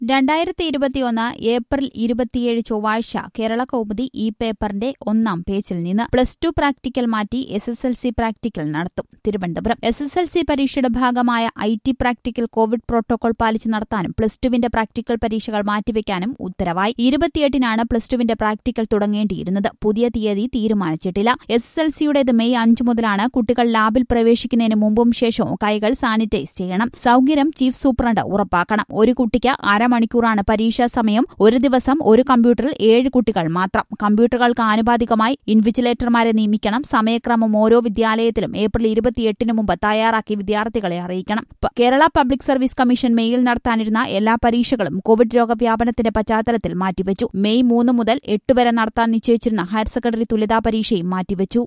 രണ്ടായിരത്തി ഇരുപത്തിയൊന്ന് ഏപ്രിൽ ഇരുപത്തിയേഴ് ചൊവ്വാഴ്ച കേരള കൗമുദി ഈ പേപ്പറിന്റെ ഒന്നാം പേജിൽ നിന്ന് പ്ലസ് ടു പ്രാക്ടിക്കൽ മാറ്റി S S L C practical നടത്തും Thiruvananthapuram S S L C പരീക്ഷയുടെ ഭാഗമായ I T practical Covid protocol പാലിച്ച് നടത്താനും പ്ലസ് ടുവിന്റെ പ്രാക്ടിക്കൽ പരീക്ഷകൾ മാറ്റിവെക്കാനും ഉത്തരവായി ഇരുപത്തിയെട്ടിനാണ് പ്ലസ് ടുവിന്റെ പ്രാക്ടിക്കൽ തുടങ്ങേണ്ടിയിരുന്നത് പുതിയ തീയതി തീരുമാനിച്ചിട്ടില്ല എസ് എസ് എൽ സിയുടേത് മെയ് അഞ്ചു മുതലാണ് കുട്ടികൾ ലാബിൽ പ്രവേശിക്കുന്നതിന് മുമ്പും ശേഷവും കൈകൾ സാനിറ്റൈസ് ചെയ്യണം സൌകര്യം ചീഫ് സൂപ്രണ്ട് ഉറപ്പാക്കണം ഒരു കുട്ടിക്ക് അരമണിക്കൂറാണ് പരീക്ഷാ സമയം ഒരു ദിവസം ഒരു കമ്പ്യൂട്ടറിൽ ഏഴ് കുട്ടികൾ മാത്രം കമ്പ്യൂട്ടറുകൾക്ക് ആനുപാതികമായി ഇൻവിജിലേറ്റർമാരെ നിയമിക്കണം സമയക്രമം ഓരോ വിദ്യാലയത്തിലും ഏപ്രിൽ ഇരുപത്തിയെട്ടിന് മുമ്പ് തയ്യാറാക്കി വിദ്യാർത്ഥികളെ അറിയിക്കണം പ- കേരള പബ്ലിക് സർവീസ് കമ്മീഷൻ മെയ്യിൽ നടത്താനിരുന്ന എല്ലാ പരീക്ഷകളും കോവിഡ് രോഗവ്യാപനത്തിന്റെ പശ്ചാത്തലത്തിൽ മാറ്റിവെച്ചു മെയ് മൂന്ന് മുതൽ എട്ട് വരെ നടത്താൻ നിശ്ചയിച്ചിരുന്ന ഹയർ സെക്കൻഡറി തുല്യതാ പരീക്ഷയും മാറ്റിവെച്ചു